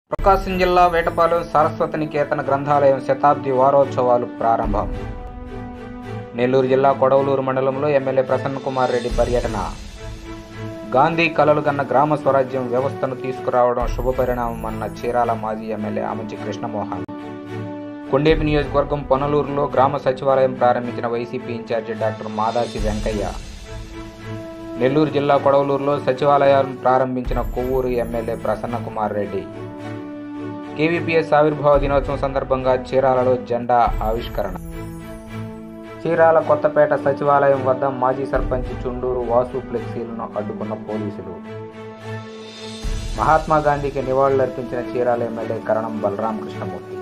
ప్రకాశం జిల్లా వేటపాలెం సరస్వతి నికేతన గ్రంథాలయం శతాబ్ది వారోత్సవాలు ప్రారంభం నెల్లూరు జిల్లా కొడవలూరు మండలంలో ఎమ్మెల్యే ప్రసన్న కుమార్ రెడ్డి పర్యటన గాంధీ కలలు కన్న గ్రామ స్వరాజ్యం వ్యవస్థను తీసుకురావడం శుభపరిణామం అన్న చీరాల మాజీ ఎమ్మెల్యే ఆమంచి కృష్ణమోహన్ కొండేపి నియోజకవర్గం పొనలూరులో గ్రామ సచివాలయం ప్రారంభించిన వైసీపీ ఇన్ఛార్జి డాక్టర్ మాదాసి వెంకయ్య నెల్లూరు జిల్లా కొడవలూరులో సచివాలయాలను ప్రారంభించిన కొవ్వూరు ఎమ్మెల్యే ప్రసన్న కుమార్ రెడ్డి కేవీపీఎస్ ఆవిర్భావ దినోత్సవం సందర్భంగా చీరాలలో జెండా ఆవిష్కరణ చీరాల కొత్తపేట సచివాలయం వద్ద మాజీ సర్పంచ్ చుండూరు వాసు ఫ్లెక్సీలను అడ్డుకున్న పోలీసులు మహాత్మా గాంధీకి నివాళులర్పించిన చీరాల ఎమ్మెల్యే కరణం బలరాం కృష్ణమూర్తి